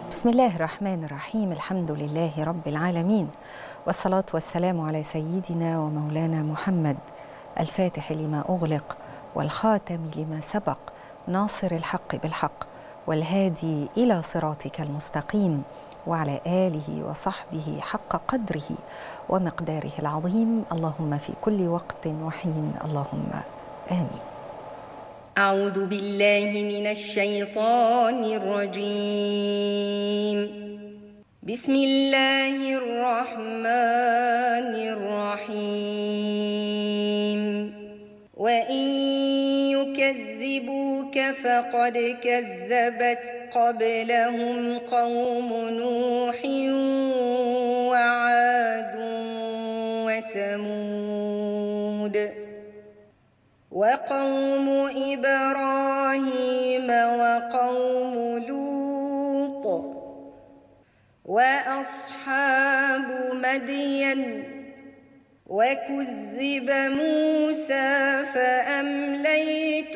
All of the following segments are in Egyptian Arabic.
بسم الله الرحمن الرحيم الحمد لله رب العالمين والصلاة والسلام على سيدنا ومولانا محمد الفاتح لما أغلق والخاتم لما سبق ناصر الحق بالحق والهادي إلى صراطك المستقيم وعلى آله وصحبه حق قدره ومقداره العظيم اللهم في كل وقت وحين اللهم آمين أعوذ بالله من الشيطان الرجيم بسم الله الرحمن الرحيم وإن يكذبوك فقد كذبت قبلهم قوم نوح وعاد وثمود وقوم إبراهيم وقوم لوط وأصحاب مدين وكذب موسى فأمليت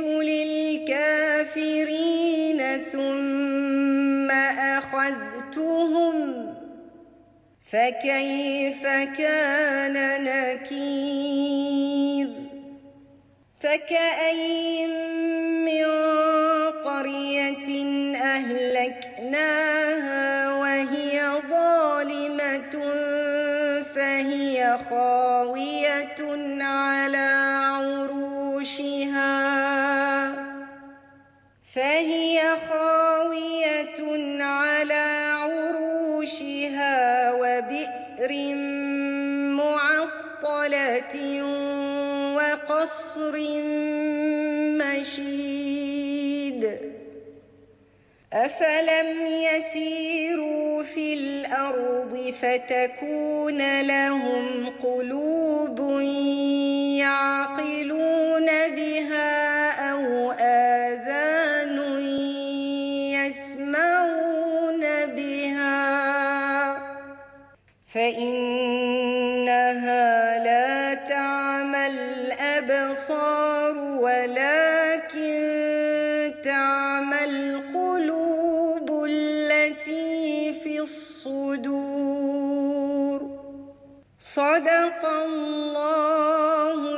للكافرين ثم أخذتهم فكيف كان نكير فكأين من قرية أهلكناها وهي ظالمة فهي خاوية على عروشها فهي خاوية على عروشها وبئر معطلة وقصر مشيد أفلم يسيروا في الأرض فتكون لهم قلوب يعقلون بها أو آذان يسمعون بها فإنها لا تعمى الأبصار ولكن تعمى القلوب التي في الصدور صدق الله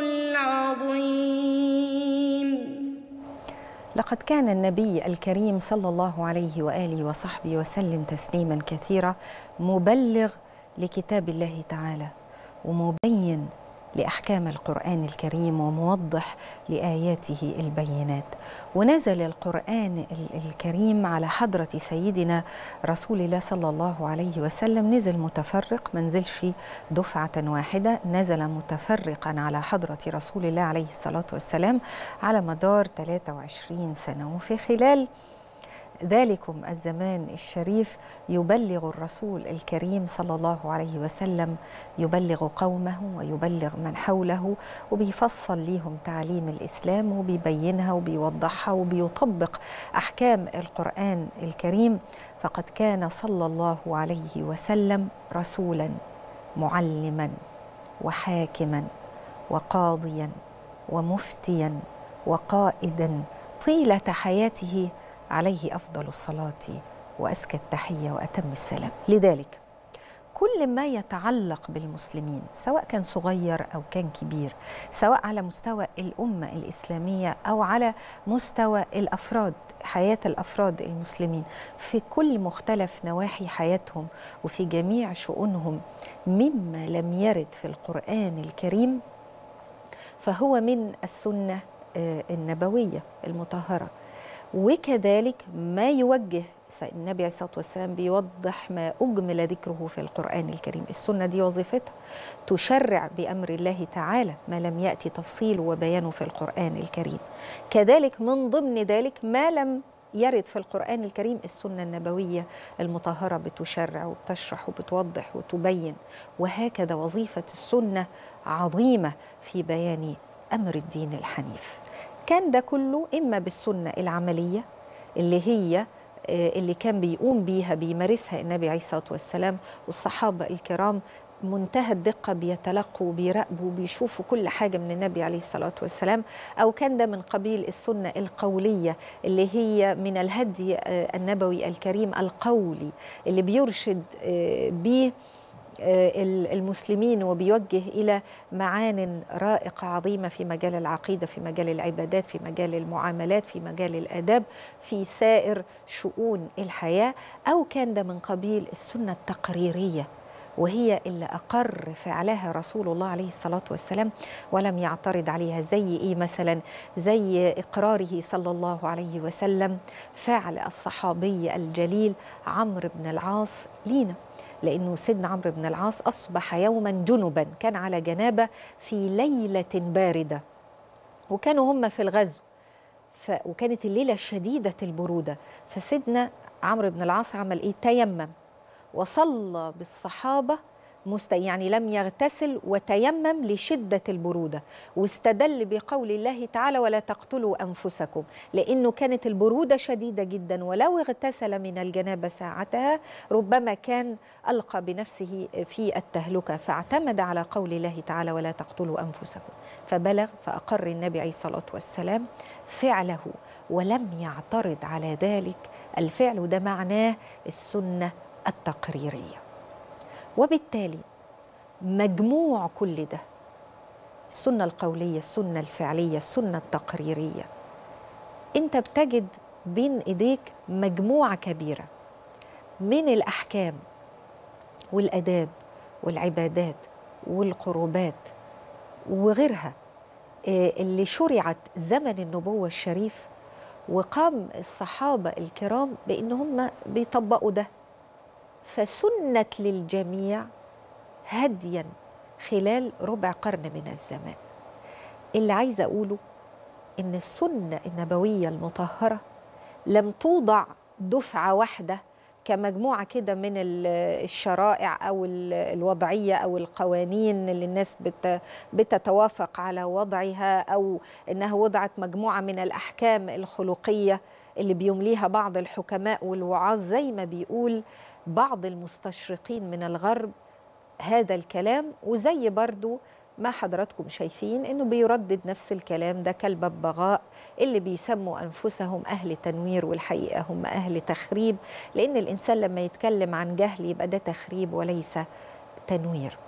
العظيم لقد كان النبي الكريم صلى الله عليه واله وصحبه وسلم تسليما كثيرا مبلغ لكتاب الله تعالى ومبين لاحكام القران الكريم وموضح لاياته البينات ونزل القران الكريم على حضره سيدنا رسول الله صلى الله عليه وسلم نزل متفرق ما نزلش دفعه واحده نزل متفرقا على حضره رسول الله عليه الصلاه والسلام على مدار 23 سنه وفي خلال ذلكم الزمان الشريف يبلغ الرسول الكريم صلى الله عليه وسلم يبلغ قومه ويبلغ من حوله وبيفصل ليهم تعليم الاسلام وبيبينها وبيوضحها وبيطبق احكام القران الكريم فقد كان صلى الله عليه وسلم رسولا معلما وحاكما وقاضيا ومفتيا وقائدا طيله حياته عليه افضل الصلاه وازكى التحيه واتم السلام لذلك كل ما يتعلق بالمسلمين سواء كان صغير او كان كبير سواء على مستوى الامه الاسلاميه او على مستوى الافراد حياه الافراد المسلمين في كل مختلف نواحي حياتهم وفي جميع شؤونهم مما لم يرد في القران الكريم فهو من السنه النبويه المطهره وكذلك ما يوجه النبي عليه الصلاه والسلام بيوضح ما اجمل ذكره في القران الكريم، السنه دي وظيفتها تشرع بامر الله تعالى ما لم ياتي تفصيله وبيانه في القران الكريم. كذلك من ضمن ذلك ما لم يرد في القران الكريم السنه النبويه المطهره بتشرع وبتشرح وبتوضح وتبين وهكذا وظيفه السنه عظيمه في بيان امر الدين الحنيف. كان ده كله اما بالسنه العمليه اللي هي اللي كان بيقوم بيها بيمارسها النبي عليه الصلاه والسلام والصحابه الكرام منتهى الدقة بيتلقوا بيراقبوا بيشوفوا كل حاجة من النبي عليه الصلاة والسلام أو كان ده من قبيل السنة القولية اللي هي من الهدي آه، النبوي الكريم القولي اللي بيرشد آه، بيه آه، ال- المسلمين وبيوجه الى معان رائقه عظيمه في مجال العقيده في مجال العبادات في مجال المعاملات في مجال الاداب في سائر شؤون الحياه او كان ده من قبيل السنه التقريريه وهي اللي أقر فعلها رسول الله عليه الصلاة والسلام ولم يعترض عليها زي إيه مثلا زي إقراره صلى الله عليه وسلم فعل الصحابي الجليل عمرو بن العاص لينا لأنه سيدنا عمرو بن العاص أصبح يوما جنبا كان على جنابة في ليلة باردة وكانوا هم في الغزو ف... وكانت الليلة شديدة البرودة فسيدنا عمرو بن العاص عمل إيه تيمم وصلى بالصحابة مست... يعني لم يغتسل وتيمم لشدة البرودة واستدل بقول الله تعالى ولا تقتلوا أنفسكم لأنه كانت البرودة شديدة جدا ولو اغتسل من الجنابة ساعتها ربما كان ألقى بنفسه في التهلكة فاعتمد على قول الله تعالى ولا تقتلوا أنفسكم فبلغ فأقر النبي عليه الصلاة والسلام فعله ولم يعترض على ذلك الفعل وده معناه السنة التقريرية وبالتالي مجموع كل ده السنة القولية السنة الفعلية السنة التقريرية انت بتجد بين ايديك مجموعة كبيرة من الأحكام والآداب والعبادات والقربات وغيرها آه، اللي شرعت زمن النبوة الشريف وقام الصحابة الكرام بأن هم بيطبقوا ده فسنت للجميع هديا خلال ربع قرن من الزمان اللي عايزة أقوله إن السنة النبوية المطهرة لم توضع دفعة واحدة كمجموعة كده من ال- الشرائع أو ال- الوضعية أو القوانين اللي الناس بت- بتتوافق على وضعها أو إنها وضعت مجموعة من الأحكام الخلقية اللي بيمليها بعض الحكماء والوعاظ زي ما بيقول بعض المستشرقين من الغرب هذا الكلام وزي برضو ما حضراتكم شايفين انه بيردد نفس الكلام ده كالببغاء اللي بيسموا انفسهم اهل تنوير والحقيقه هم اهل تخريب لان الانسان لما يتكلم عن جهل يبقى ده تخريب وليس تنوير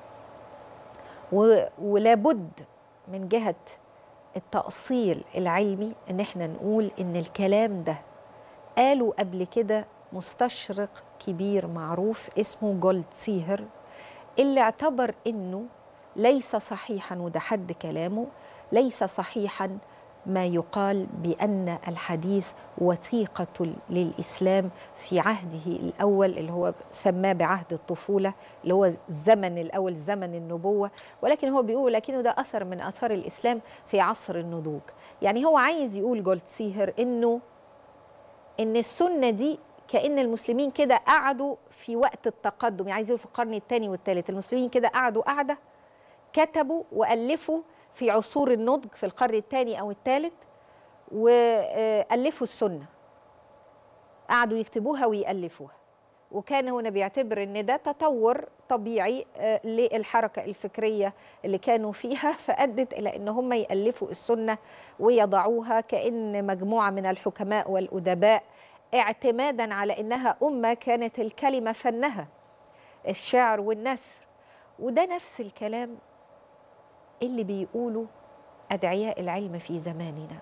و- ولابد من جهه التاصيل العلمي ان احنا نقول ان الكلام ده قالوا قبل كده مستشرق كبير معروف اسمه جولد سيهر اللي اعتبر انه ليس صحيحا وده حد كلامه ليس صحيحا ما يقال بان الحديث وثيقه للاسلام في عهده الاول اللي هو سماه بعهد الطفوله اللي هو الزمن الاول زمن النبوه ولكن هو بيقول لكنه ده اثر من اثار الاسلام في عصر النضوج يعني هو عايز يقول جولد سيهر انه ان السنه دي كان المسلمين كده قعدوا في وقت التقدم يعني عايز يقول في القرن الثاني والثالث المسلمين كده قعدوا قعده كتبوا والفوا في عصور النضج في القرن الثاني او الثالث والفوا السنه قعدوا يكتبوها ويالفوها وكان هنا بيعتبر ان ده تطور طبيعي آه، للحركه الفكريه اللي كانوا فيها فادت الى ان هم يالفوا السنه ويضعوها كان مجموعه من الحكماء والادباء اعتمادا على انها امه كانت الكلمه فنها الشعر والنثر وده نفس الكلام اللي بيقوله ادعياء العلم في زماننا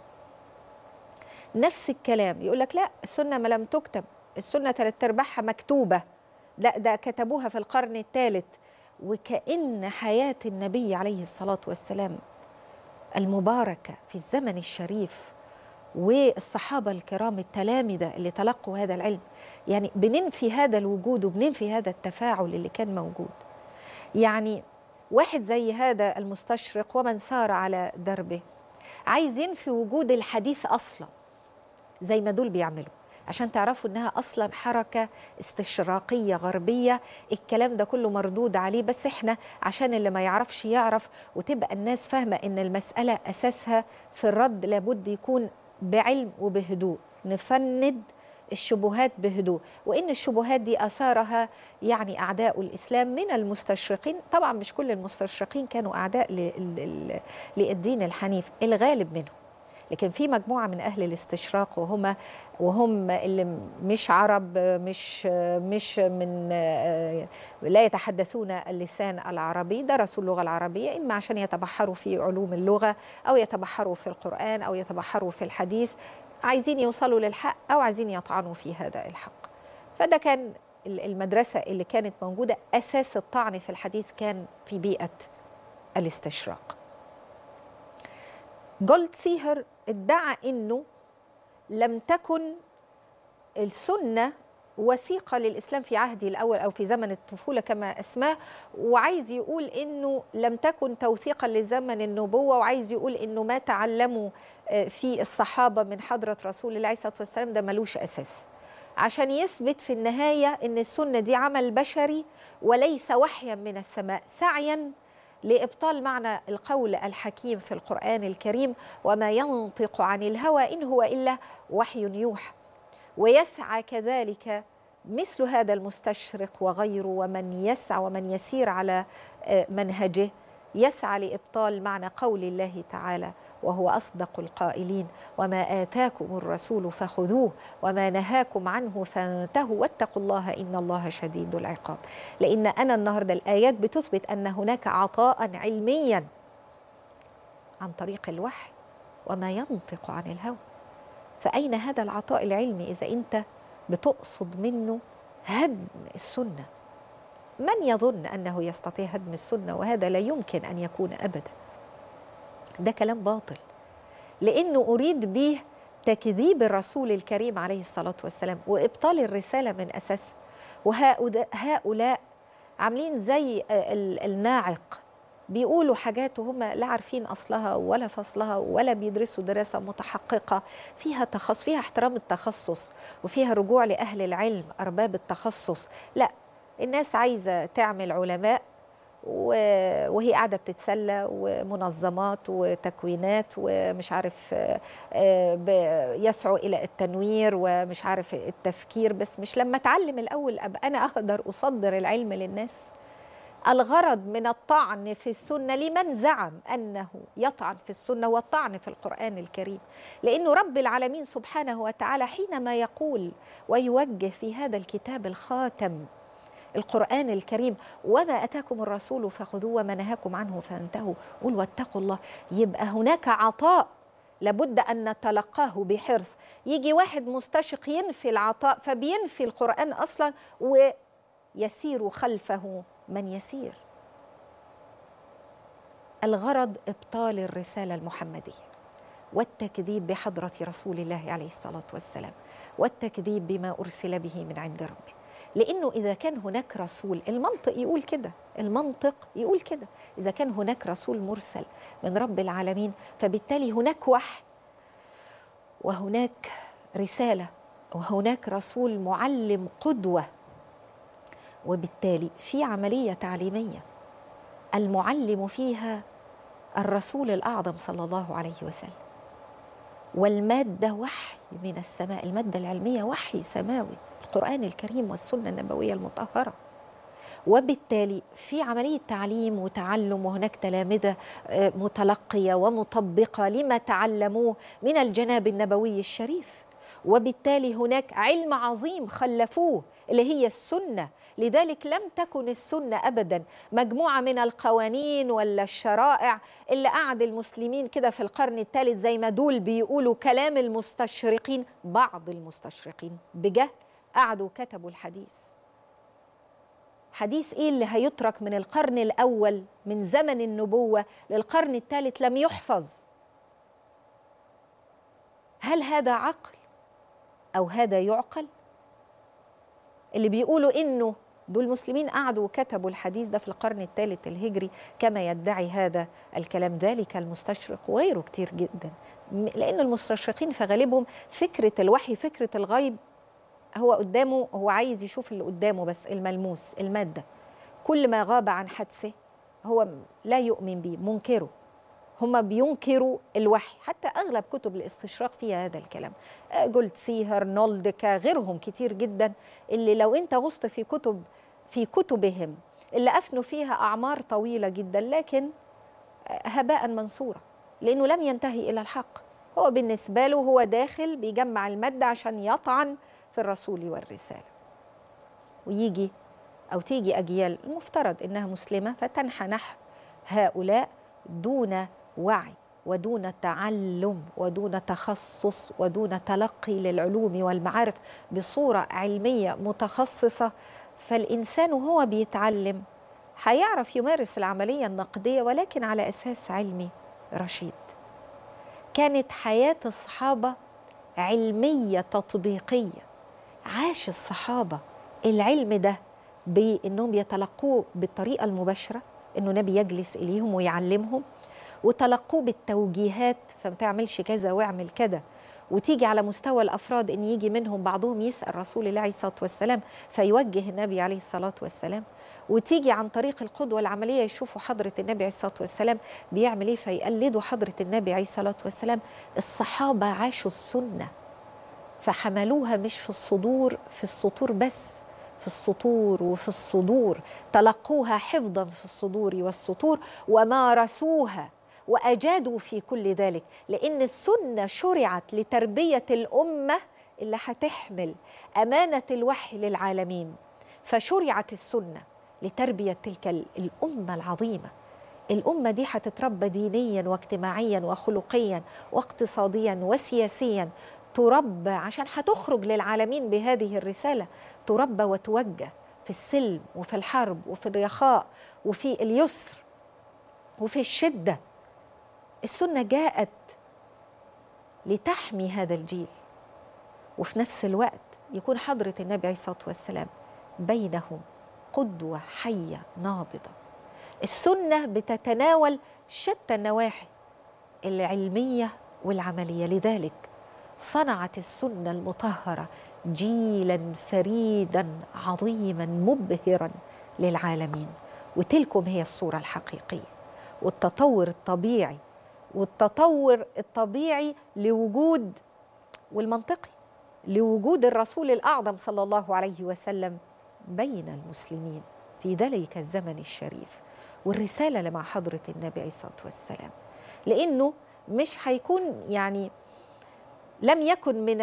نفس الكلام يقول لك لا السنه ما لم تكتب السنه ثلاث ارباعها مكتوبه لا ده كتبوها في القرن الثالث وكأن حياة النبي عليه الصلاة والسلام المباركة في الزمن الشريف والصحابة الكرام التلامذة اللي تلقوا هذا العلم يعني بننفي هذا الوجود وبننفي هذا التفاعل اللي كان موجود يعني واحد زي هذا المستشرق ومن سار على دربه عايز ينفي وجود الحديث أصلا زي ما دول بيعملوا عشان تعرفوا انها اصلا حركه استشراقيه غربيه الكلام ده كله مردود عليه بس احنا عشان اللي ما يعرفش يعرف وتبقى الناس فاهمه ان المساله اساسها في الرد لابد يكون بعلم وبهدوء نفند الشبهات بهدوء وإن الشبهات دي أثارها يعني أعداء الإسلام من المستشرقين طبعا مش كل المستشرقين كانوا أعداء للدين الحنيف الغالب منهم لكن في مجموعة من أهل الاستشراق وهم وهم اللي مش عرب مش مش من لا يتحدثون اللسان العربي درسوا اللغة العربية إما عشان يتبحروا في علوم اللغة أو يتبحروا في القرآن أو يتبحروا في الحديث عايزين يوصلوا للحق أو عايزين يطعنوا في هذا الحق فده كان المدرسة اللي كانت موجودة أساس الطعن في الحديث كان في بيئة الاستشراق جولد سيهر ادعى انه لم تكن السنه وثيقه للاسلام في عهده الاول او في زمن الطفوله كما اسماه وعايز يقول انه لم تكن توثيقا لزمن النبوه وعايز يقول انه ما تعلموا في الصحابه من حضره رسول الله عليه الصلاه والسلام ده ملوش اساس عشان يثبت في النهايه ان السنه دي عمل بشري وليس وحيا من السماء سعيا لابطال معنى القول الحكيم في القران الكريم وما ينطق عن الهوى ان هو الا وحي يوحى ويسعى كذلك مثل هذا المستشرق وغيره ومن يسعى ومن يسير على منهجه يسعى لابطال معنى قول الله تعالى وهو اصدق القائلين وما اتاكم الرسول فخذوه وما نهاكم عنه فانتهوا واتقوا الله ان الله شديد العقاب لان انا النهارده الايات بتثبت ان هناك عطاء علميا عن طريق الوحي وما ينطق عن الهوى فاين هذا العطاء العلمي اذا انت بتقصد منه هدم السنه من يظن انه يستطيع هدم السنه وهذا لا يمكن ان يكون ابدا ده كلام باطل لانه اريد به تكذيب الرسول الكريم عليه الصلاه والسلام وابطال الرساله من اساسها وهؤلاء عاملين زي الناعق بيقولوا حاجات وهم لا عارفين اصلها ولا فصلها ولا بيدرسوا دراسه متحققه فيها تخصص فيها احترام التخصص وفيها رجوع لاهل العلم ارباب التخصص لا الناس عايزه تعمل علماء وهي قاعده بتتسلى ومنظمات وتكوينات ومش عارف يسعوا الى التنوير ومش عارف التفكير بس مش لما اتعلم الاول ابقى انا اقدر اصدر العلم للناس الغرض من الطعن في السنه لمن زعم انه يطعن في السنه والطعن في القران الكريم لانه رب العالمين سبحانه وتعالى حينما يقول ويوجه في هذا الكتاب الخاتم القرآن الكريم وما أتاكم الرسول فخذوه وما نهاكم عنه فانتهوا قل واتقوا الله يبقى هناك عطاء لابد أن نتلقاه بحرص يجي واحد مستشق ينفي العطاء فبينفي القرآن أصلا ويسير خلفه من يسير الغرض إبطال الرسالة المحمدية والتكذيب بحضرة رسول الله عليه الصلاة والسلام والتكذيب بما أرسل به من عند ربه لانه اذا كان هناك رسول المنطق يقول كده المنطق يقول كده اذا كان هناك رسول مرسل من رب العالمين فبالتالي هناك وحي وهناك رساله وهناك رسول معلم قدوه وبالتالي في عمليه تعليميه المعلم فيها الرسول الاعظم صلى الله عليه وسلم والماده وحي من السماء الماده العلميه وحي سماوي القرآن الكريم والسنة النبوية المطهرة وبالتالي في عملية تعليم وتعلم وهناك تلامذة متلقية ومطبقة لما تعلموه من الجناب النبوي الشريف وبالتالي هناك علم عظيم خلفوه اللي هي السنة لذلك لم تكن السنة أبدا مجموعة من القوانين ولا الشرائع اللي قعد المسلمين كده في القرن الثالث زي ما دول بيقولوا كلام المستشرقين بعض المستشرقين بجهل قعدوا كتبوا الحديث حديث ايه اللي هيترك من القرن الاول من زمن النبوه للقرن الثالث لم يحفظ هل هذا عقل او هذا يعقل اللي بيقولوا انه دول المسلمين قعدوا وكتبوا الحديث ده في القرن الثالث الهجري كما يدعي هذا الكلام ذلك المستشرق وغيره كتير جدا لان المستشرقين في غالبهم فكره الوحي فكره الغيب هو قدامه هو عايز يشوف اللي قدامه بس الملموس الماده كل ما غاب عن حدسه هو لا يؤمن به منكره هم بينكروا الوحي حتى اغلب كتب الاستشراق فيها هذا الكلام آه، جولد سيهر نولدكا غيرهم كتير جدا اللي لو انت غصت في كتب في كتبهم اللي افنوا فيها اعمار طويله جدا لكن آه، هباء منصورا لانه لم ينتهي الى الحق هو بالنسبه له هو داخل بيجمع الماده عشان يطعن في الرسول والرساله ويجي او تيجي اجيال المفترض انها مسلمه فتنحى نحو هؤلاء دون وعي ودون تعلم ودون تخصص ودون تلقي للعلوم والمعارف بصوره علميه متخصصه فالانسان وهو بيتعلم هيعرف يمارس العمليه النقديه ولكن على اساس علمي رشيد كانت حياه الصحابه علميه تطبيقيه عاش الصحابه العلم ده بانهم يتلقوه بالطريقه المباشره انه نبي يجلس اليهم ويعلمهم وتلقوه بالتوجيهات فما تعملش كذا واعمل كذا وتيجي على مستوى الافراد ان يجي منهم بعضهم يسال رسول الله عليه الصلاه والسلام فيوجه النبي عليه الصلاه والسلام وتيجي عن طريق القدوه العمليه يشوفوا حضره النبي عليه الصلاه والسلام بيعمل ايه فيقلدوا حضره النبي عليه الصلاه والسلام الصحابه عاشوا السنه فحملوها مش في الصدور في السطور بس في السطور وفي الصدور تلقوها حفظا في الصدور والسطور ومارسوها واجادوا في كل ذلك لان السنه شرعت لتربيه الامه اللي هتحمل امانه الوحي للعالمين فشرعت السنه لتربيه تلك الامه العظيمه الامه دي هتتربى دينيا واجتماعيا وخلقيا واقتصاديا وسياسيا تربى عشان هتخرج للعالمين بهذه الرساله تربى وتوجه في السلم وفي الحرب وفي الرخاء وفي اليسر وفي الشده السنه جاءت لتحمي هذا الجيل وفي نفس الوقت يكون حضره النبي عليه الصلاه والسلام بينهم قدوه حيه نابضه السنه بتتناول شتى النواحي العلميه والعمليه لذلك صنعت السنه المطهره جيلا فريدا عظيما مبهرا للعالمين وتلكم هي الصوره الحقيقيه والتطور الطبيعي والتطور الطبيعي لوجود والمنطقي لوجود الرسول الاعظم صلى الله عليه وسلم بين المسلمين في ذلك الزمن الشريف والرساله اللي مع حضره النبي عليه الصلاه والسلام لانه مش هيكون يعني لم يكن من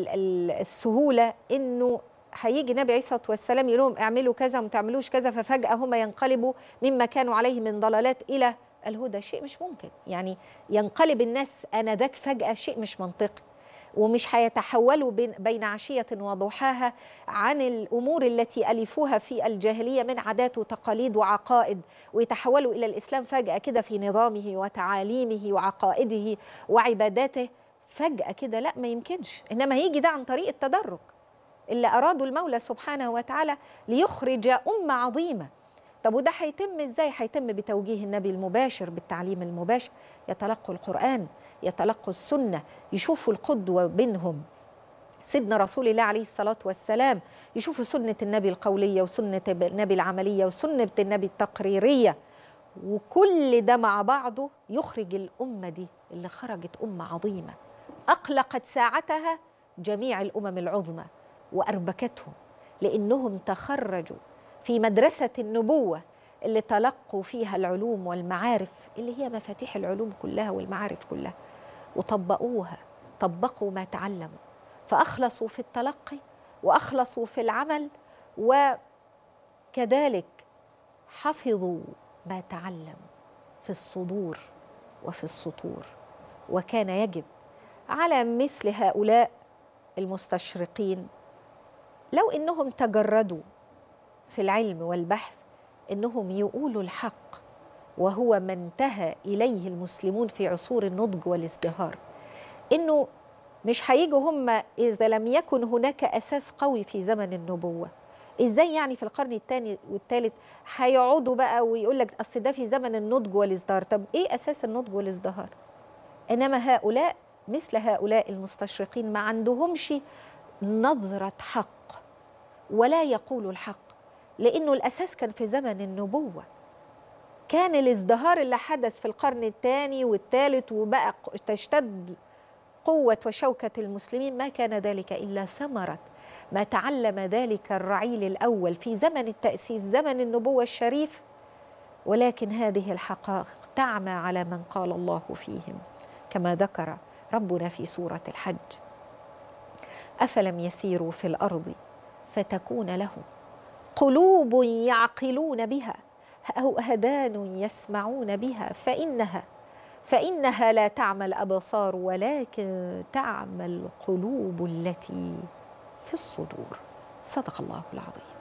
السهوله انه هيجي النبي عليه الصلاه والسلام يقول لهم اعملوا كذا وما تعملوش كذا ففجاه هم ينقلبوا مما كانوا عليه من ضلالات الى الهدى شيء مش ممكن يعني ينقلب الناس انذاك فجاه شيء مش منطقي ومش هيتحولوا بين, بين عشية وضحاها عن الأمور التي ألفوها في الجاهلية من عادات وتقاليد وعقائد ويتحولوا إلى الإسلام فجأة كده في نظامه وتعاليمه وعقائده وعباداته فجأة كده لا ما يمكنش إنما هيجي ده عن طريق التدرج اللي أرادوا المولى سبحانه وتعالى ليخرج أمة عظيمة طب وده هيتم ازاي هيتم بتوجيه النبي المباشر بالتعليم المباشر يتلقوا القرآن يتلقوا السنة يشوفوا القدوة بينهم سيدنا رسول الله عليه الصلاة والسلام يشوفوا سنة النبي القولية وسنة النبي العملية وسنة النبي التقريرية وكل ده مع بعضه يخرج الأمة دي اللي خرجت أمة عظيمة أقلقت ساعتها جميع الأمم العظمى وأربكتهم لأنهم تخرجوا في مدرسة النبوة اللي تلقوا فيها العلوم والمعارف اللي هي مفاتيح العلوم كلها والمعارف كلها وطبقوها طبقوا ما تعلموا فأخلصوا في التلقي وأخلصوا في العمل وكذلك حفظوا ما تعلموا في الصدور وفي السطور وكان يجب على مثل هؤلاء المستشرقين لو انهم تجردوا في العلم والبحث انهم يقولوا الحق وهو ما انتهى اليه المسلمون في عصور النضج والازدهار انه مش هيجوا هم اذا لم يكن هناك اساس قوي في زمن النبوه ازاي يعني في القرن الثاني والثالث هيقعدوا بقى ويقول لك اصل ده في زمن النضج والازدهار طب ايه اساس النضج والازدهار انما هؤلاء مثل هؤلاء المستشرقين ما عندهمش نظره حق ولا يقولوا الحق لانه الاساس كان في زمن النبوه كان الازدهار اللي حدث في القرن الثاني والثالث وبقى ق- تشتد قوة وشوكة المسلمين ما كان ذلك إلا ثمرة ما تعلم ذلك الرعيل الأول في زمن التأسيس زمن النبوة الشريف ولكن هذه الحقائق تعمى على من قال الله فيهم كما ذكر ربنا في سورة الحج أفلم يسيروا في الأرض فتكون لهم قلوب يعقلون بها أو أذان يسمعون بها فإنها فإنها لا تعمى الأبصار ولكن تعمى القلوب التي في الصدور صدق الله العظيم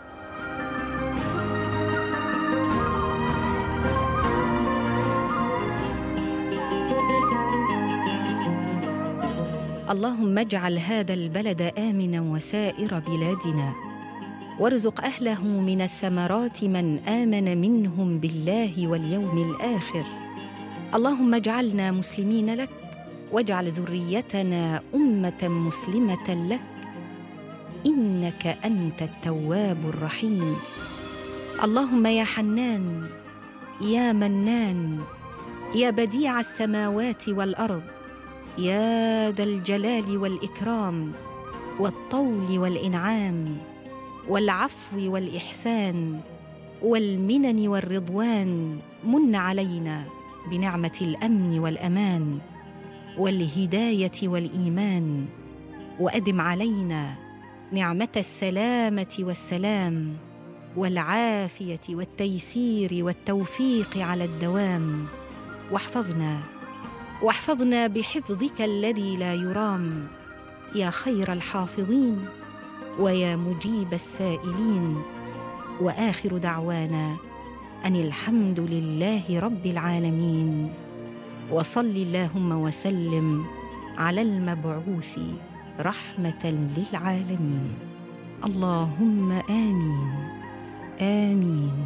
اللهم اجعل هذا البلد امنا وسائر بلادنا وارزق اهله من الثمرات من امن منهم بالله واليوم الاخر اللهم اجعلنا مسلمين لك واجعل ذريتنا امه مسلمه لك انك انت التواب الرحيم اللهم يا حنان يا منان يا بديع السماوات والارض يا ذا الجلال والاكرام والطول والانعام والعفو والاحسان والمنن والرضوان من علينا بنعمه الامن والامان والهدايه والايمان وادم علينا نعمه السلامه والسلام والعافيه والتيسير والتوفيق على الدوام واحفظنا واحفظنا بحفظك الذي لا يرام يا خير الحافظين ويا مجيب السائلين واخر دعوانا ان الحمد لله رب العالمين وصل اللهم وسلم على المبعوث رحمه للعالمين اللهم امين امين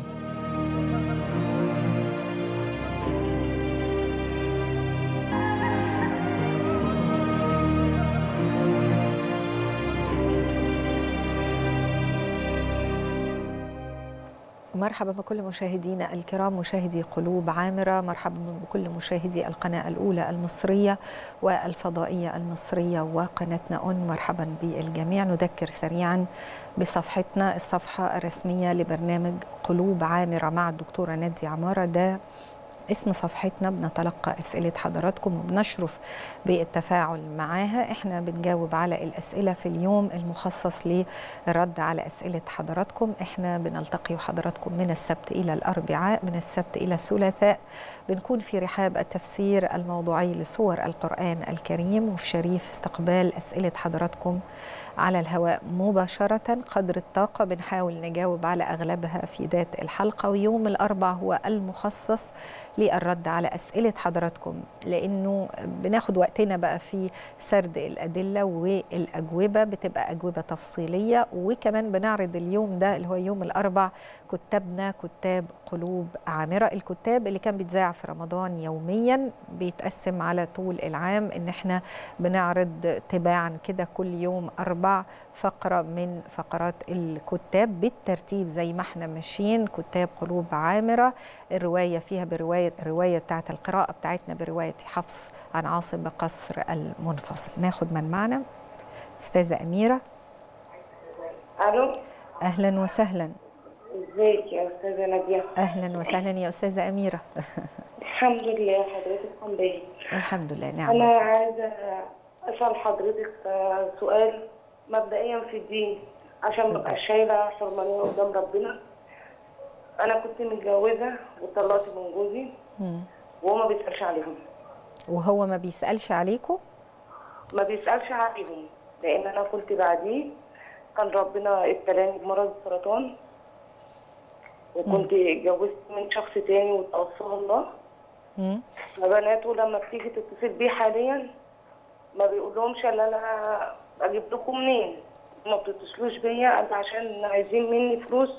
مرحبا بكل مشاهدينا الكرام مشاهدي قلوب عامرة مرحبا بكل مشاهدي القناة الأولى المصرية والفضائية المصرية وقناتنا أون مرحبا بالجميع نذكر سريعا بصفحتنا الصفحة الرسمية لبرنامج قلوب عامرة مع الدكتورة نادي عمارة ده اسم صفحتنا بنتلقى أسئلة حضراتكم وبنشرف بالتفاعل معاها احنا بنجاوب على الأسئلة في اليوم المخصص للرد على أسئلة حضراتكم احنا بنلتقي حضراتكم من السبت إلى الأربعاء من السبت إلى الثلاثاء بنكون في رحاب التفسير الموضوعي لسور القرآن الكريم وفي شريف استقبال أسئلة حضراتكم على الهواء مباشرة قدر الطاقة بنحاول نجاوب على أغلبها في ذات الحلقة ويوم الأربع هو المخصص للرد على أسئلة حضراتكم لأنه بناخد وقتنا بقى في سرد الأدلة والأجوبة بتبقى أجوبة تفصيلية وكمان بنعرض اليوم ده اللي هو يوم الأربع كتابنا كتاب قلوب عامرة الكتاب اللي كان بيتذاع في رمضان يوميا بيتقسم على طول العام ان احنا بنعرض تباعا كده كل يوم أربع فقرة من فقرات الكتاب بالترتيب زي ما احنا ماشيين كتاب قلوب عامرة الرواية فيها برواية الرواية بتاعت القراءة بتاعتنا برواية حفص عن عاصم بقصر المنفصل ناخد من معنا أستاذة أميرة الو أهلا وسهلا ازيك يا استاذه ناديه أهلا وسهلا يا أستاذة أميرة الحمد لله حضرتك عامله ايه الحمد لله نعم انا عايزه اسال حضرتك آه، سؤال مبدئيا في الدين عشان مبقى شايله حرمانيه قدام ربنا انا كنت متجوزه وطلقت من جوزي مم. وهو ما بيسالش عليهم وهو ما بيسألش عليكم ما بيسالش عليهم لان انا كنت بعديه كان ربنا ابتلاني بمرض السرطان وكنت اتجوزت من شخص تاني وتوفاه الله مم. فبناته لما بتيجي تتصل بيه حاليا ما بيقولهمش الا انا اجيب لكم منين ما بتتصلوش بيا قال عشان عايزين مني فلوس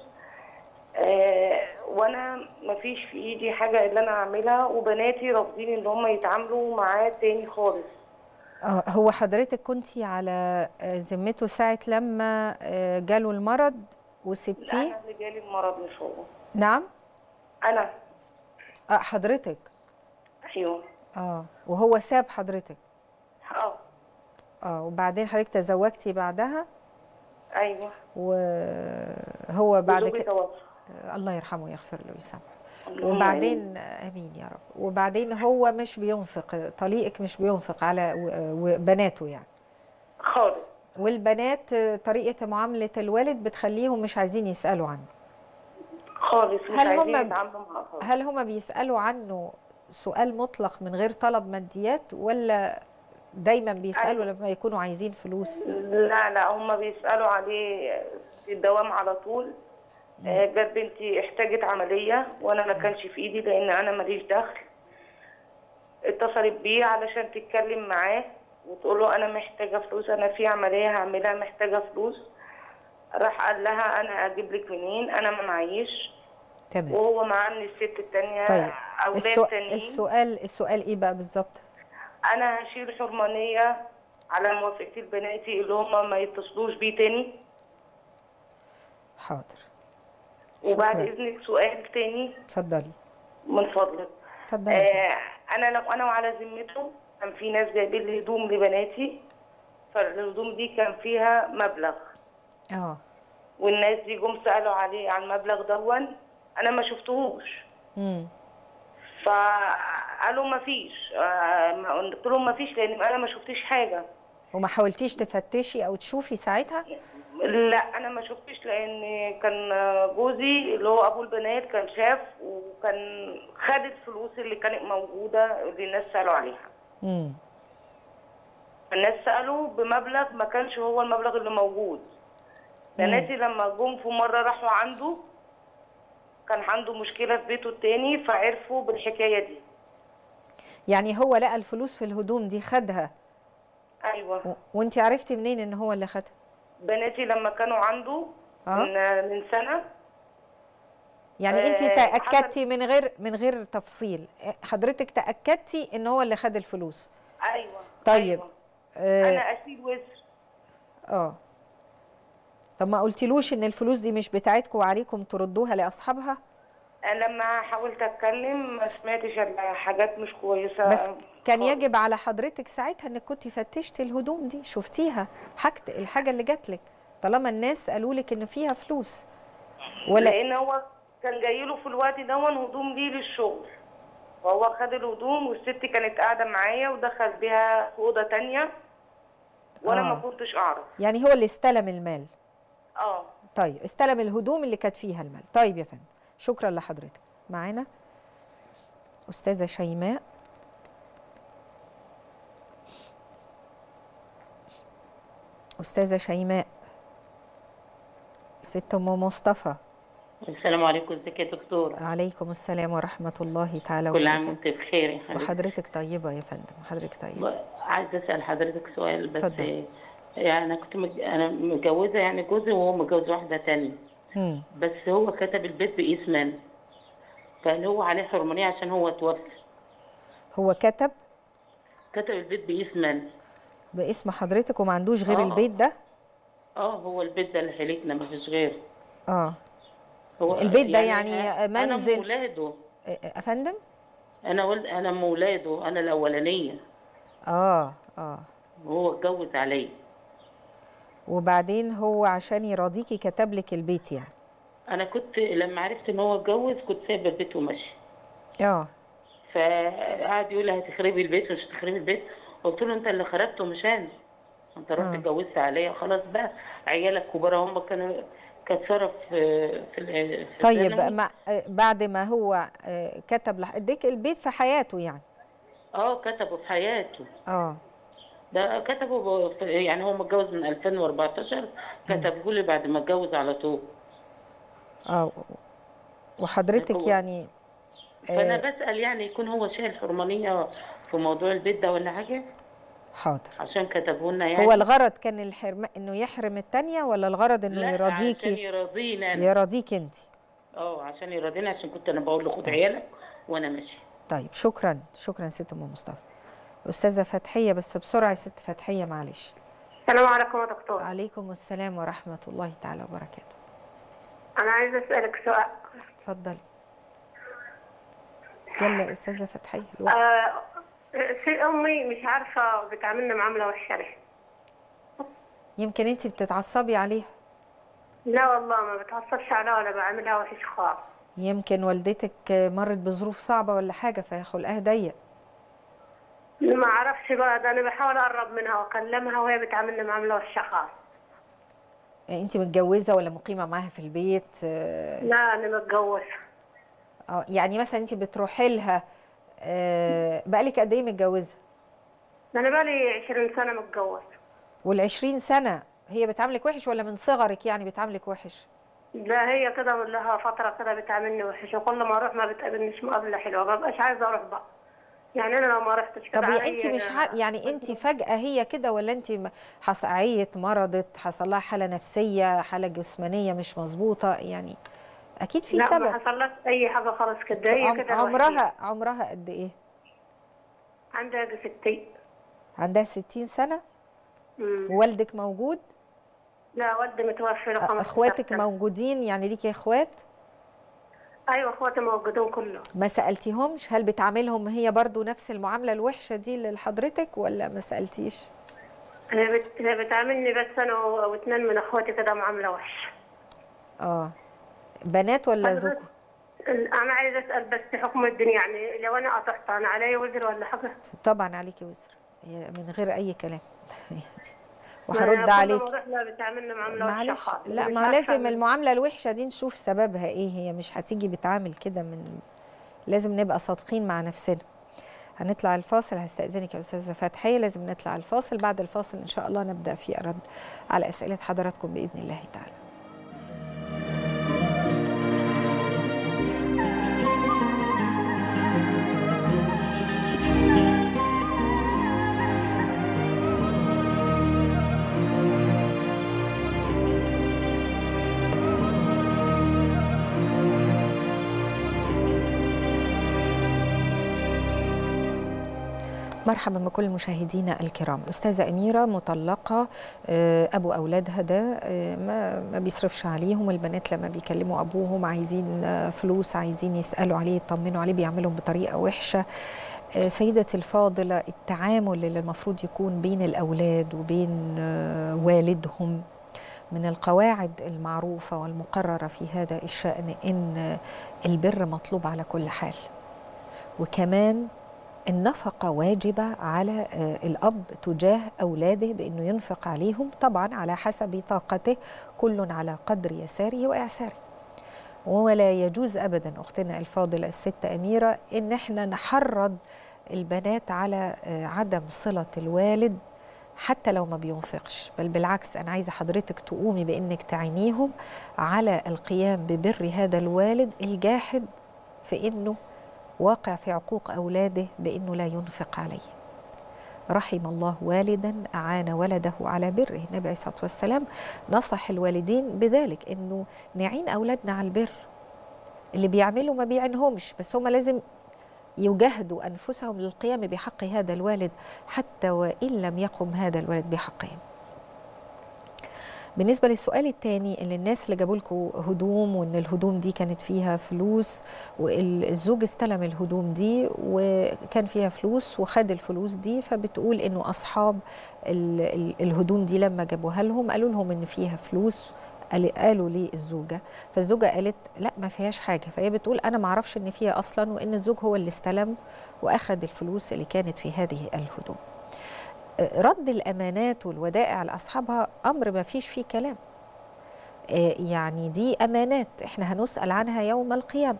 آه وانا ما فيش في ايدي حاجه الا انا اعملها وبناتي رافضين ان هم يتعاملوا معاه تاني خالص آه، هو حضرتك كنتي على آه، ذمته ساعة لما آه، جاله المرض لا وسبتيه انا اللي جالي المرض مش هو نعم انا اه حضرتك ايوه اه وهو ساب حضرتك اه اه وبعدين حضرتك تزوجتي بعدها ايوه وهو بعد وزوجي كده توفى الله يرحمه ويغفر له ويسامحه اللهم وبعدين امين يا رب وبعدين هو مش بينفق طليقك مش بينفق على و- وبناته يعني خالص والبنات طريقه معامله الوالد بتخليهم مش عايزين يسالوا عنه خالص مش هل عايزين هم- يتعاملوا معاه خالص هل هما بيسالوا عنه سؤال مطلق من غير طلب ماديات ولا دايما بيسالوا لما يكونوا عايزين فلوس لا لا هم بيسألوا عليه في الدوام على طول آه، جت بنتي احتاجت عملية وانا ما كانش في ايدي لان انا ماليش دخل اتصلت بيه علشان تتكلم معاه وتقول له انا محتاجة فلوس انا في عملية هعملها محتاجة فلوس راح قال لها انا اجيب لك منين انا ما معيش تمام وهو معاه من الست التانية طيب اولاد السؤال تانيين السؤال السؤال ايه بقى بالظبط انا هشيل حرمانية على موافقة بناتي اللي هم ما يتصلوش بيه تاني حاضر وبعد شكراً. اذنك سؤال تاني اتفضلي من فضلك اتفضلي آه انا لو انا وعلى ذمته كان في ناس جايبين لي هدوم لبناتي فالهدوم دي كان فيها مبلغ اه والناس دي جم سالوا عليه على المبلغ دون انا ما شفتهوش امم فقالوا ما فيش آه ما- قلت لهم ما فيش لان انا ما شفتش حاجه وما حاولتيش تفتشي او تشوفي ساعتها لا انا ما شفتش لان كان جوزي اللي هو ابو البنات كان شاف وكان خد الفلوس اللي كانت موجوده اللي الناس سالوا عليها امم الناس سالوا بمبلغ ما كانش هو المبلغ اللي موجود بناتي لما جم في مره راحوا عنده كان عنده مشكله في بيته التاني فعرفوا بالحكايه دي يعني هو لقى الفلوس في الهدوم دي خدها ايوه و... وانت عرفتي منين ان هو اللي خدها بناتي لما كانوا عنده آه. من من سنه يعني انت آه، تاكدتي من غير من غير تفصيل حضرتك تاكدتي ان هو اللي خد الفلوس ايوه طيب أيوة. اه, انا اشيل وزر آه. طب ما قلتلوش ان الفلوس دي مش بتاعتكم وعليكم تردوها لاصحابها أنا لما حاولت اتكلم ما سمعتش إلا حاجات مش كويسه بس كان خالص. يجب على حضرتك ساعتها انك كنت فتشتي الهدوم دي شفتيها حاجت الحاجه اللي جات لك طالما الناس قالوا لك ان فيها فلوس ولا لان هو كان جاي له في الوقت دون هدوم ليه للشغل فهو خد الهدوم والست كانت قاعده معايا ودخل بيها في اوضه تانية وانا آه. ما كنتش اعرف يعني هو اللي استلم المال اه طيب استلم الهدوم اللي كانت فيها المال طيب يا فندم شكرا لحضرتك معانا استاذه شيماء استاذه شيماء ست ام مصطفى السلام عليكم ازيك يا دكتور عليكم السلام ورحمه الله تعالى كل عام وبركاته وانت بخير يا حبيبتي وحضرتك طيبه يا فندم حضرتك طيبه عايزه اسال حضرتك سؤال بس اتفضل. يعني انا كنت مج... انا متجوزه يعني جوزي وهو متجوز واحده تانية مم. بس هو كتب البيت باسم فهل هو عليه حرمانيه عشان هو توفى هو كتب كتب البيت باسم باسم حضرتك وما عندوش غير آه. البيت ده اه هو البيت ده اللي حيلتنا مفيش غيره اه هو البيت ده يعني انا منزل- مولاده إيه- يا فندم انا ولد انا مولاده انا الاولانيه اه اه وهو اتجوز عليا وبعدين هو عشان يراضيكي كتب لك البيت يعني انا كنت لما عرفت ان هو اتجوز كنت سايبه البيت وماشيه اه فقعد يقول لي هتخربي البيت مش هتخربي البيت قلت له انت اللي خربته مش انا انت رحت آه. اتجوزت عليا خلاص بقى عيالك كبار هم كانوا كانت صرف في في في طيب ثانوي. ما آه، بعد ما هو آه، كتب لح- اديك البيت في حياته يعني اه كتبه في حياته اه ده كتبه ب- في- يعني هو متجوز من 2014 كتبه لي بعد ما اتجوز على طول اه وحضرتك هو- يعني فانا آه، بسال يعني يكون هو شايل حرمانيه في موضوع البيت ده ولا حاجه حاضر عشان كتبه لنا يعني هو الغرض كان الحرم انه يحرم التانية ولا الغرض انه لا عشان يراضيكي يرضينا أنا. يراضيك انت اه عشان يرضيني عشان كنت انا بقول له خد عيالك وانا ماشي طيب شكرا شكرا ست ام مصطفى استاذه فتحيه بس بسرعه يا ست فتحيه معلش السلام عليكم يا دكتور عليكم السلام ورحمه الله تعالى وبركاته انا عايزه اسالك سؤال اتفضلي يلا يا استاذه فتحيه الوقت. آه في امي مش عارفه بتعاملنا معامله وحشه ليه يمكن انت بتتعصبي عليها لا والله ما بتعصبش عليها ولا بعملها وحش خالص يمكن والدتك مرت بظروف صعبه ولا حاجه فخلقها ضيق ما اعرفش بقى ده انا بحاول اقرب منها واكلمها وهي بتعاملنا معامله وحشه خالص انت متجوزه ولا مقيمه معاها في البيت آه، لا انا متجوزه اه يعني مثلا انت بتروحي لها آه، بقالك قد ايه متجوزه ده انا بقالي 20 سنه متجوزه وال20 سنه هي بتعاملك وحش ولا من صغرك يعني بتعاملك وحش لا هي كده لها فتره كده بتعاملني وحش وكل ما اروح ما بتقابلنيش مقابله حلوه ما ببقاش عايزه اروح بقى يعني انا لو ما رحتش كده طب هي عليا انت مش ع... يعني انت فجاه هي كده ولا انت م- حص عيت مرضت حصل لها حاله نفسيه حاله جسمانيه مش مظبوطه يعني اكيد في لا ما سبب حصلت اي حاجه خالص كده هي عم- كده عمرها الوحيدة. عمرها قد ايه عندها 60 عندها 60 سنه مم. ووالدك موجود لا والدي متوفي له 15 اخواتك سنة. موجودين يعني ليكي اخوات ايوه اخواتي موجودين كلهم ما سالتيهمش هل بتعاملهم هي برضو نفس المعامله الوحشه دي لحضرتك ولا ما سالتيش هي بت... هي بتعاملني بس انا و- واثنين من اخواتي كده معامله وحشه اه بنات ولا أنا بس- ذكور انا عايزه اسال بس حكم الدنيا يعني لو انا قطعت انا علي وزر ولا حاجه طبعا عليكي وزر هي من غير اي كلام ما وهرد كل عليك ما اروح لها بتعاملنا معامله وحشه معلش خالص لا مش ما عارفة لازم أعمل. المعامله الوحشه دي نشوف سببها ايه هي مش هتيجي بتعامل كده من لازم نبقى صادقين مع نفسنا هنطلع الفاصل هستأذنك يا أستاذة فتحية لازم نطلع الفاصل بعد الفاصل إن شاء الله نبدأ في الرد على أسئلة حضراتكم بإذن الله تعالى مرحبا بكل مشاهدينا الكرام أستاذة أميرة مطلقة آه، أبو أولادها ده آه، ما ما بيصرفش عليهم البنات لما بيكلموا أبوهم عايزين آه، فلوس عايزين يسألوا عليه يطمنوا عليه بيعملهم بطريقة وحشة آه، سيدتي الفاضلة التعامل اللي المفروض يكون بين الأولاد وبين آه، والدهم من القواعد المعروفة والمقررة في هذا الشأن إن آه، البر مطلوب على كل حال وكمان النفقة واجبة على آه، الأب تجاه أولاده بأنه ينفق عليهم طبعا على حسب طاقته كل على قدر يساره وإعساره ولا يجوز أبدا أختنا الفاضلة الست أميرة إن احنا نحرض البنات على آه، عدم صلة الوالد حتى لو ما بينفقش بل بالعكس أنا عايزة حضرتك تقومي بأنك تعينيهم على القيام ببر هذا الوالد الجاحد في أنه واقع في عقوق أولاده بأنه لا ينفق عليه رحم الله والدا أعان ولده على بره النبي عليه الصلاة والسلام نصح الوالدين بذلك أنه نعين أولادنا على البر اللي بيعملوا ما بيعينهمش بس هم لازم يجاهدوا أنفسهم للقيام بحق هذا الوالد حتى وإن لم يقم هذا الولد بحقهم بالنسبة للسؤال الثاني اللي الناس اللي جابوا لكم هدوم وان الهدوم دي كانت فيها فلوس والزوج استلم الهدوم دي وكان فيها فلوس وخد الفلوس دي فبتقول انه اصحاب ال- ال- الهدوم دي لما جابوها لهم قالوا لهم ان فيها فلوس قال- قالوا لي الزوجه فالزوجه قالت لا ما فيهاش حاجه فهي بتقول انا ما اعرفش ان فيها اصلا وان الزوج هو اللي استلم واخد الفلوس اللي كانت في هذه الهدوم رد الامانات والودائع لاصحابها امر ما فيش فيه كلام آه، يعني دي امانات احنا هنسال عنها يوم القيامه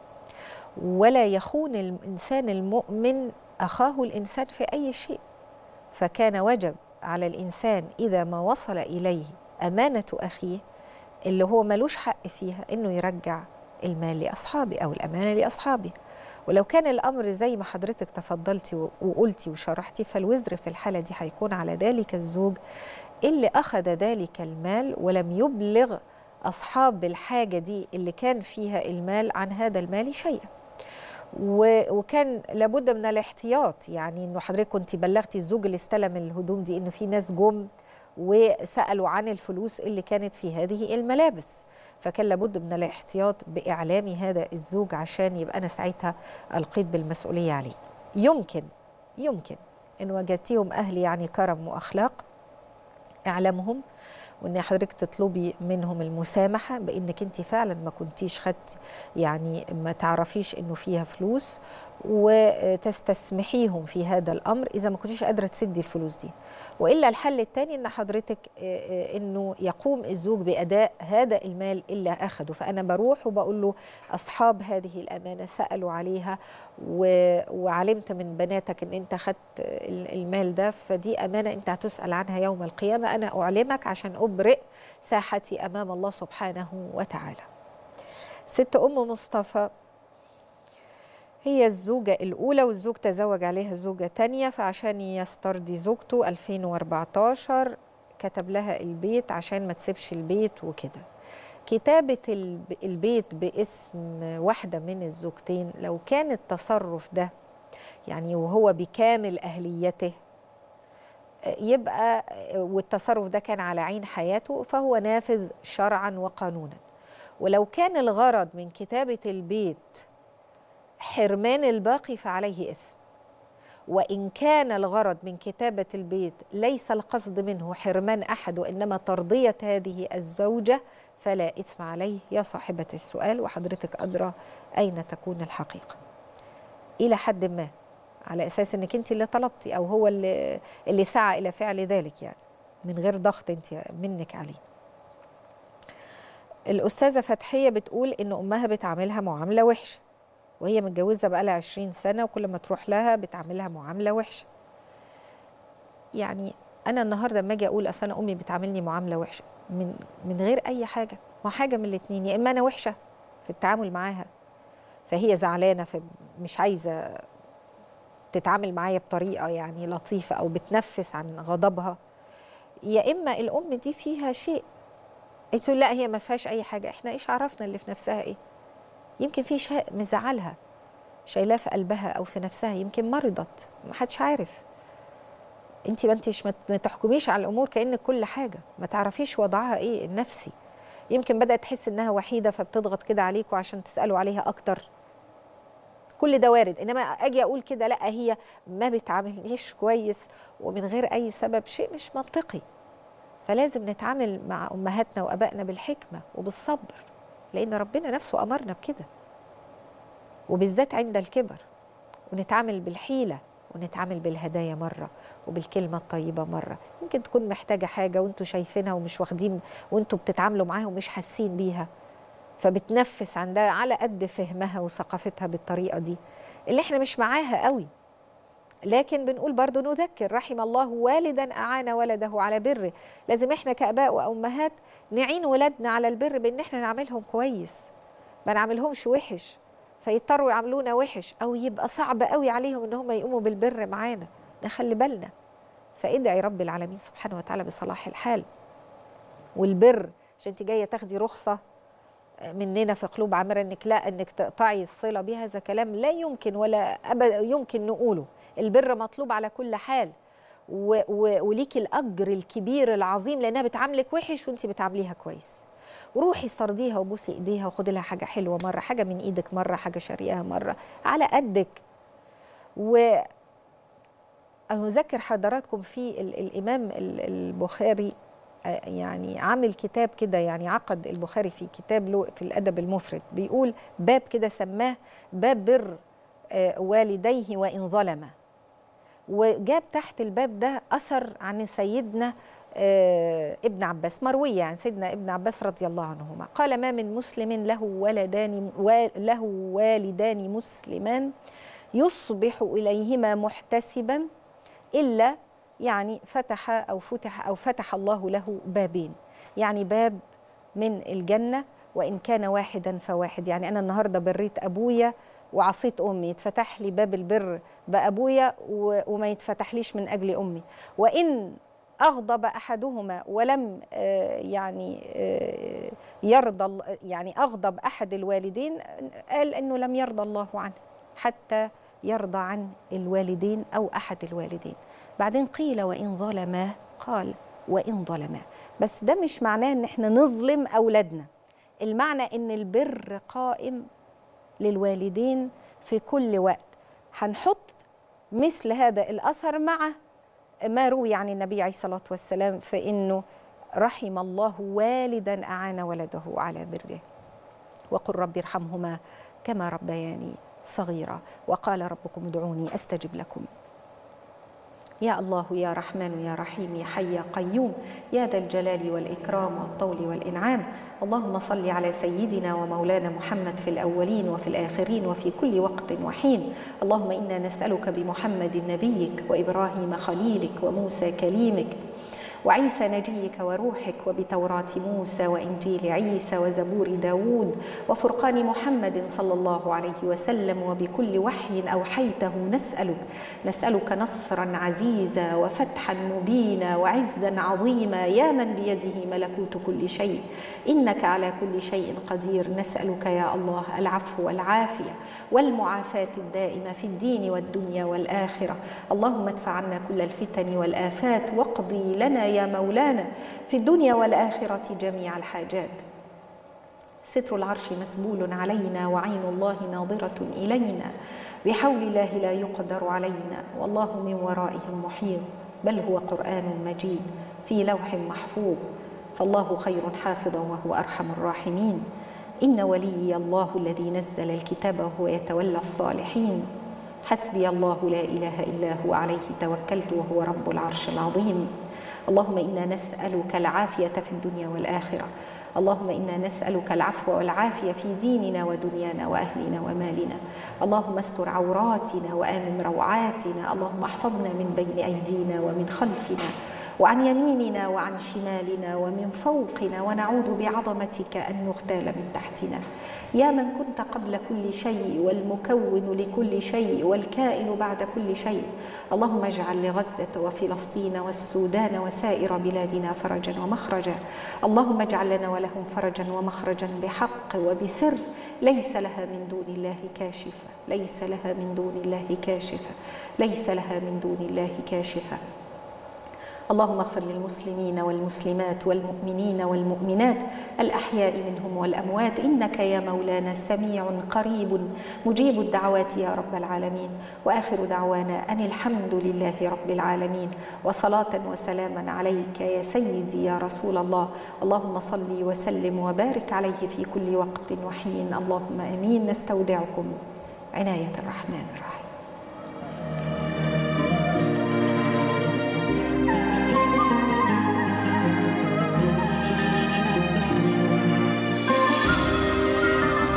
ولا يخون الانسان المؤمن اخاه الانسان في اي شيء فكان وجب على الانسان اذا ما وصل اليه امانه اخيه اللي هو ملوش حق فيها انه يرجع المال لاصحابه او الامانه لاصحابه ولو كان الامر زي ما حضرتك تفضلتي و- وقلتي وشرحتي فالوزر في الحاله دي هيكون على ذلك الزوج اللي اخذ ذلك المال ولم يبلغ اصحاب الحاجه دي اللي كان فيها المال عن هذا المال شيئا و- وكان لابد من الاحتياط يعني انه حضرتك كنت بلغتي الزوج اللي استلم الهدوم دي انه في ناس جم وسالوا عن الفلوس اللي كانت في هذه الملابس فكان لابد من الاحتياط باعلام هذا الزوج عشان يبقى انا ساعتها القيت بالمسؤوليه عليه يمكن يمكن ان وجدتيهم اهل يعني كرم واخلاق اعلامهم وان حضرتك تطلبي منهم المسامحه بانك انت فعلا ما كنتيش خدتي يعني ما تعرفيش انه فيها فلوس وتستسمحيهم في هذا الامر اذا ما كنتيش قادره تسدي الفلوس دي والا الحل الثاني ان حضرتك آه، آه، انه يقوم الزوج باداء هذا المال اللي اخده فانا بروح وبقول له اصحاب هذه الامانه سالوا عليها و- وعلمت من بناتك ان انت خدت ال- المال ده فدي امانه انت هتسال عنها يوم القيامه انا اعلمك عشان ابرئ ساحتي امام الله سبحانه وتعالى ست ام مصطفى هي الزوجة الأولى والزوج تزوج عليها زوجة تانية فعشان يسترضي زوجته 2014 كتب لها البيت عشان ما تسيبش البيت وكده كتابة الب- البيت باسم واحدة من الزوجتين لو كان التصرف ده يعني وهو بكامل أهليته يبقى والتصرف ده كان على عين حياته فهو نافذ شرعا وقانونا ولو كان الغرض من كتابة البيت حرمان الباقي فعليه اسم وإن كان الغرض من كتابة البيت ليس القصد منه حرمان أحد وإنما ترضية هذه الزوجة فلا إثم عليه يا صاحبة السؤال وحضرتك أدرى أين تكون الحقيقة إلى حد ما على أساس أنك أنت اللي طلبتي أو هو اللي, اللي سعى إلى فعل ذلك يعني من غير ضغط أنت منك عليه الأستاذة فتحية بتقول إن أمها بتعاملها معاملة وحشة وهي متجوزة بقالها 20 سنة وكل ما تروح لها بتعاملها معاملة وحشة يعني أنا النهاردة لما أجي أقول أصل أنا أمي بتعاملني معاملة وحشة من من غير أي حاجة ما حاجة من الاتنين يا إما أنا وحشة في التعامل معاها فهي زعلانة فمش عايزة تتعامل معايا بطريقة يعني لطيفة أو بتنفس عن غضبها يا إما الأم دي فيها شيء تقول لا هي ما فيهاش أي حاجة إحنا إيش عرفنا اللي في نفسها إيه يمكن في شيء مزعلها شايلاه في قلبها او في نفسها يمكن مرضت ما حدش عارف انت ما انتش ما تحكميش على الامور كانك كل حاجه ما تعرفيش وضعها ايه النفسي يمكن بدات تحس انها وحيده فبتضغط كده عليكم عشان تسالوا عليها اكتر كل ده وارد انما اجي اقول كده لا هي ما بتعاملنيش كويس ومن غير اي سبب شيء مش منطقي فلازم نتعامل مع امهاتنا وابائنا بالحكمه وبالصبر لان ربنا نفسه امرنا بكده وبالذات عند الكبر ونتعامل بالحيله ونتعامل بالهدايا مره وبالكلمه الطيبه مره يمكن تكون محتاجه حاجه وانتوا شايفينها ومش واخدين وانتوا بتتعاملوا معاها ومش حاسين بيها فبتنفس عندها على قد فهمها وثقافتها بالطريقه دي اللي احنا مش معاها قوي لكن بنقول برضو نذكر رحم الله والدا أعان ولده على بره لازم احنا كأباء وأمهات نعين ولادنا على البر بأن احنا نعملهم كويس ما نعملهمش وحش فيضطروا يعملونا وحش أو يبقى صعب قوي عليهم أن هم يقوموا بالبر معانا نخلي بالنا فادعي رب العالمين سبحانه وتعالى بصلاح الحال والبر عشان انت جايه تاخدي رخصه مننا في قلوب عامره انك لا انك تقطعي الصله بها هذا كلام لا يمكن ولا ابدا يمكن نقوله البر مطلوب على كل حال و و وليكي الاجر الكبير العظيم لانها بتعاملك وحش وانت بتعامليها كويس وروحي صرديها وبوسي ايديها وخدي لها حاجه حلوه مره حاجه من ايدك مره حاجه شارياها مره على قدك و أذكر حضراتكم في ال الإمام البخاري يعني عامل كتاب كده يعني عقد البخاري في كتاب له في الأدب المفرد بيقول باب كده سماه باب بر والديه وإن ظلما وجاب تحت الباب ده أثر عن سيدنا ابن عباس مروية عن سيدنا ابن عباس رضي الله عنهما قال ما من مسلم له ولدان له والدان مسلمان يصبح إليهما محتسبا إلا يعني فتح أو فتح أو فتح الله له بابين يعني باب من الجنة وإن كان واحدا فواحد يعني أنا النهاردة بريت أبويا وعصيت أمي يتفتح لي باب البر بأبويا وما يتفتحليش من أجل أمي وإن أغضب أحدهما ولم يعني يرضى يعني أغضب أحد الوالدين قال أنه لم يرضى الله عنه حتى يرضى عن الوالدين أو أحد الوالدين بعدين قيل وإن ظلما قال وإن ظلما بس ده مش معناه ان احنا نظلم أولادنا المعنى ان البر قائم للوالدين في كل وقت هنحط مثل هذا الاثر مع ما روي عن النبي عليه الصلاه والسلام فانه رحم الله والدا اعان ولده على بره وقل رب ارحمهما كما ربياني صغيرا وقال ربكم ادعوني استجب لكم يا الله يا رحمن يا رحيم يا حي يا قيوم يا ذا الجلال والإكرام والطول والإنعام اللهم صل على سيدنا ومولانا محمد في الأولين وفي الآخرين وفي كل وقت وحين اللهم إنا نسألك بمحمد نبيك وإبراهيم خليلك وموسى كليمك وعيسى نجيك وروحك وبتوراة موسى وإنجيل عيسى وزبور داود وفرقان محمد صلى الله عليه وسلم وبكل وحي أوحيته نسألك نسألك نصرا عزيزا وفتحا مبينا وعزا عظيما يا من بيده ملكوت كل شيء إنك على كل شيء قدير نسألك يا الله العفو والعافية والمعافاة الدائمة في الدين والدنيا والآخرة اللهم ادفع عنا كل الفتن والآفات واقضي لنا يا مولانا في الدنيا والآخرة جميع الحاجات ستر العرش مسبول علينا وعين الله ناظرة إلينا بحول الله لا يقدر علينا والله من ورائهم محيط بل هو قرآن مجيد في لوح محفوظ فالله خير حافظا وهو أرحم الراحمين إن ولي الله الذي نزل الكتاب وهو يتولى الصالحين حسبي الله لا إله إلا هو عليه توكلت وهو رب العرش العظيم اللهم إنا نسألك العافية في الدنيا والآخرة اللهم إنا نسألك العفو والعافية في ديننا ودنيانا وأهلنا ومالنا اللهم استر عوراتنا وآمن روعاتنا اللهم احفظنا من بين أيدينا ومن خلفنا وعن يميننا وعن شمالنا ومن فوقنا ونعوذ بعظمتك أن نغتال من تحتنا يا من كنت قبل كل شيء والمكون لكل شيء والكائن بعد كل شيء اللهم اجعل لغزة وفلسطين والسودان وسائر بلادنا فرجا ومخرجا اللهم اجعل لنا ولهم فرجا ومخرجا بحق وبسر ليس لها من دون الله كاشفة ليس لها من دون الله كاشفة ليس لها من دون الله كاشفة اللهم اغفر للمسلمين والمسلمات والمؤمنين والمؤمنات الاحياء منهم والاموات انك يا مولانا سميع قريب مجيب الدعوات يا رب العالمين واخر دعوانا ان الحمد لله رب العالمين وصلاه وسلاما عليك يا سيدي يا رسول الله اللهم صل وسلم وبارك عليه في كل وقت وحين اللهم امين نستودعكم عنايه الرحمن الرحيم